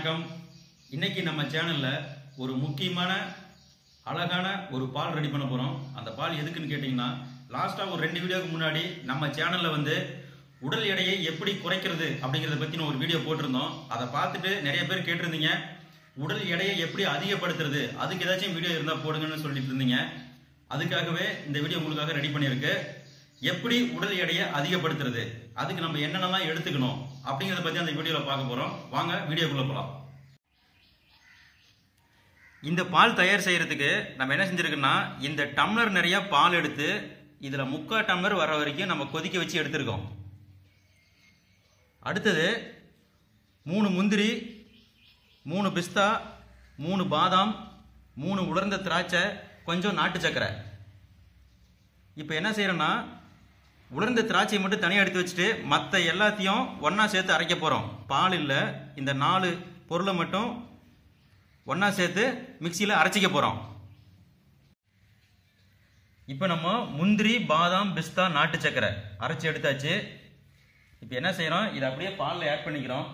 வணக்கம் இன்னைக்கு நம்ம சேனல்ல ஒரு முக்கியமான அழகான ஒரு பால் ரெடி பண்ண போறோம் அந்த பால் எதுக்குன்னு கேட்டிங்கன்னா லாஸ்டா ஒரு ரெண்டு வீடியோக்கு முன்னாடி நம்ம சேனல்ல வந்து உடல் எடையை எப்படி குறைக்கிறது அப்படிங்கறத பத்தின ஒரு வீடியோ போட்டிருந்தோம் அதை பார்த்துட்டு நிறைய பேர் கேட்டிருந்தீங்க உடல் எடையை எப்படி அதிகப்படுத்துறது அதுக்கு ஏதாச்சும் வீடியோ இருந்தா போடுங்கன்னு சொல்லிட்டு இருந்தீங்க அதுக்காகவே இந்த வீடியோ உங்களுக்காக ரெடி பண்ணியிருக்கு எப்படி உடல் எடையை அதிகப்படுத்துறது அதுக்கு நம்ம என்னென்னலாம் எடுத்துக்கணும் அப்படிங்கறத பத்தி அந்த வீடியோல பார்க்க போறோம் வாங்க வீடியோக்குள்ள போலாம் இந்த பால் தயார் செய்யறதுக்கு நம்ம என்ன செஞ்சிருக்கோம்னா இந்த டம்ளர் நிறைய பால் எடுத்து இதுல முக்கால் டம்ளர் வர வரைக்கும் நம்ம கொதிக்க வச்சு எடுத்திருக்கோம் அடுத்தது மூணு முந்திரி மூணு பிஸ்தா மூணு பாதாம் மூணு உலர்ந்த திராட்சை கொஞ்சம் நாட்டு சக்கரை இப்போ என்ன செய்யறோம்னா உலர்ந்த திராட்சையை மட்டும் தனியாக எடுத்து வச்சுட்டு மற்ற எல்லாத்தையும் ஒன்றா சேர்த்து அரைக்க போகிறோம் பால் இல்லை இந்த நாலு பொருளை மட்டும் ஒன்றா சேர்த்து மிக்சியில் அரைச்சிக்க போகிறோம் இப்போ நம்ம முந்திரி பாதாம் பிஸ்தா நாட்டு சக்கரை அரைச்சி எடுத்தாச்சு இப்போ என்ன செய்கிறோம் இதை அப்படியே பாலில் ஆட் பண்ணிக்கிறோம்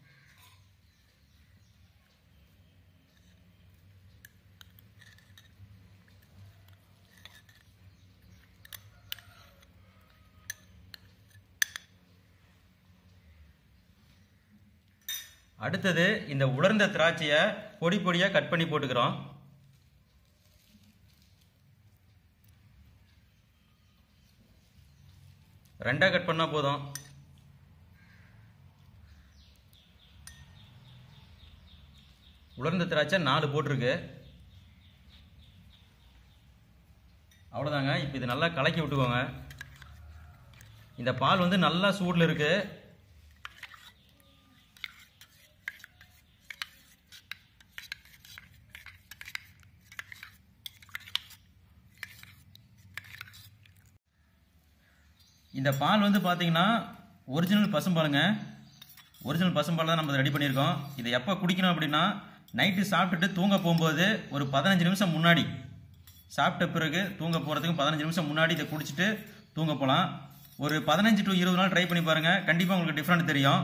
அடுத்தது இந்த உலர்ந்த திராட்சையை பொடி பொடியாக கட் பண்ணி போட்டுக்கிறோம் ரெண்டாக கட் பண்ணால் போதும் உலர்ந்த திராட்சை நாலு போட்டிருக்கு அவ்வளோதாங்க இப்போ இது நல்லா கலக்கி விட்டுக்கோங்க இந்த பால் வந்து நல்லா சூடில் இருக்குது இந்த பால் வந்து பார்த்தீங்கன்னா ஒரிஜினல் பசும்பாலுங்க ஒரிஜினல் பசும்பால் தான் நம்ம ரெடி பண்ணியிருக்கோம் இதை எப்போ குடிக்கணும் அப்படின்னா நைட்டு சாப்பிட்டுட்டு தூங்க போகும்போது ஒரு பதினஞ்சு நிமிஷம் முன்னாடி சாப்பிட்ட பிறகு தூங்க போகிறதுக்கு பதினஞ்சு நிமிஷம் முன்னாடி இதை குடிச்சிட்டு தூங்க போகலாம் ஒரு பதினஞ்சு டு இருபது நாள் ட்ரை பண்ணி பாருங்கள் கண்டிப்பாக உங்களுக்கு டிஃப்ரெண்ட் தெரியும்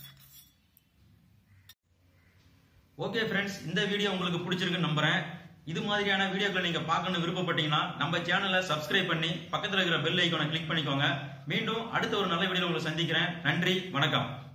ஓகே ஃப்ரெண்ட்ஸ் இந்த வீடியோ உங்களுக்கு பிடிச்சிருக்குன்னு நம்புறேன் இது மாதிரியான வீடியோக்களை நீங்க பார்க்கணும்னு விருப்பப்பட்டீங்கன்னா நம்ம சேனலை சப்ஸ்கிரைப் பண்ணி பக்கத்துல இருக்கிற பெல் ஐக்கானை கிளிக் பண்ணிக்கோங்க மீண்டும் அடுத்த ஒரு நல்ல வீடியோ உங்களை சந்திக்கிறேன் நன்றி வணக்கம்